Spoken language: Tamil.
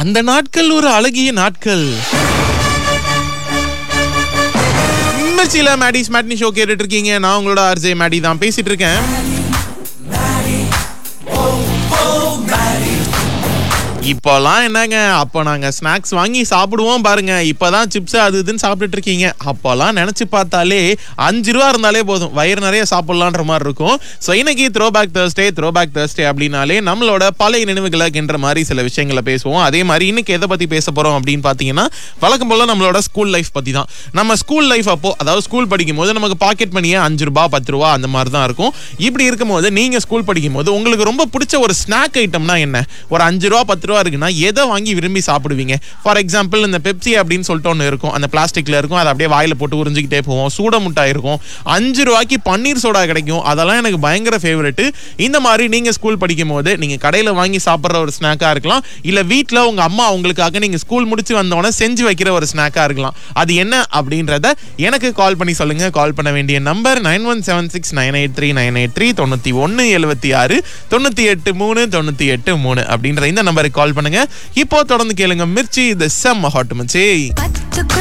அந்த நாட்கள் ஒரு அழகிய நாட்கள் மிர்ச்சியில மேடிஸ் மேட்னி ஷோ கேட்டுட்டு இருக்கீங்க நான் உங்களோட ஆர்ஜே மேடி தான் பேசிட்டு இருக்கேன் இப்போலாம் என்னங்க அப்போ நாங்க ஸ்நாக்ஸ் வாங்கி சாப்பிடுவோம் பாருங்க இப்பதான் சிப்ஸ் அது இதுன்னு சாப்பிட்டுட்டு இருக்கீங்க அப்போலாம் நினைச்சு பார்த்தாலே அஞ்சு ரூபா இருந்தாலே போதும் வயிறு நிறைய சாப்பிடலான்ற மாதிரி இருக்கும் ஸோ இன்னைக்கு throw back Thursday throw back Thursday அப்படின்னாலே நம்மளோட பழைய நினைவுகளை என்ற மாதிரி சில விஷயங்களை பேசுவோம் அதே மாதிரி இன்னைக்கு எதை பத்தி பேச போறோம் அப்படின்னு பாத்தீங்கன்னா வழக்கம் போல நம்மளோட ஸ்கூல் லைஃப் பத்தி தான் நம்ம ஸ்கூல் லைஃப் அப்போ அதாவது ஸ்கூல் படிக்கும் போது நமக்கு பாக்கெட் மணியே அஞ்சு ரூபா பத்து ரூபா அந்த மாதிரி தான் இருக்கும் இப்படி இருக்கும்போது நீங்க ஸ்கூல் படிக்கும் போது உங்களுக்கு ரொம்ப பிடிச்ச ஒரு ஸ்நாக் ஐட்டம்னா என்ன ஒரு அஞ்சு ரூபா பத்து ரூபா இருக்குன்னா எதை வாங்கி விரும்பி சாப்பிடுவீங்க ஃபார் எக்ஸாம்பிள் இந்த பெப்சி அப்படின்னு சொல்லிட்டு ஒன்று இருக்கும் அந்த பிளாஸ்டிக்ல இருக்கும் அதை அப்படியே வாயில போட்டு உறிஞ்சிக்கிட்டே போவோம் சூட முட்டாய் இருக்கும் அஞ்சு ரூபாய்க்கு பன்னீர் சோடா கிடைக்கும் அதெல்லாம் எனக்கு பயங்கர ஃபேவரெட் இந்த மாதிரி நீங்க ஸ்கூல் படிக்கும் போது நீங்க கடையில வாங்கி சாப்பிட்ற ஒரு ஸ்நாக்கா இருக்கலாம் இல்ல வீட்ல உங்க அம்மா உங்களுக்காக நீங்க ஸ்கூல் முடிச்சு வந்தோடனே செஞ்சு வைக்கிற ஒரு ஸ்நாக்கா இருக்கலாம் அது என்ன அப்படின்றத எனக்கு கால் பண்ணி சொல்லுங்க கால் பண்ண வேண்டிய number nine one seven six nine eight three nine eight three தொண்ணூத்தி ஒன்னு எழுபத்தி ஆறு தொண்ணூத்தி எட்டு மூணு தொண்ணூத்தி எட்டு மூணு அப்படின்ற இந்த நம்பருக்கு கால் பண்ணுங்க இப்போ தொடர்ந்து கேளுங்க மிர்ச்சி இந்த செம்ம ஹாட் மச்சி பச்சை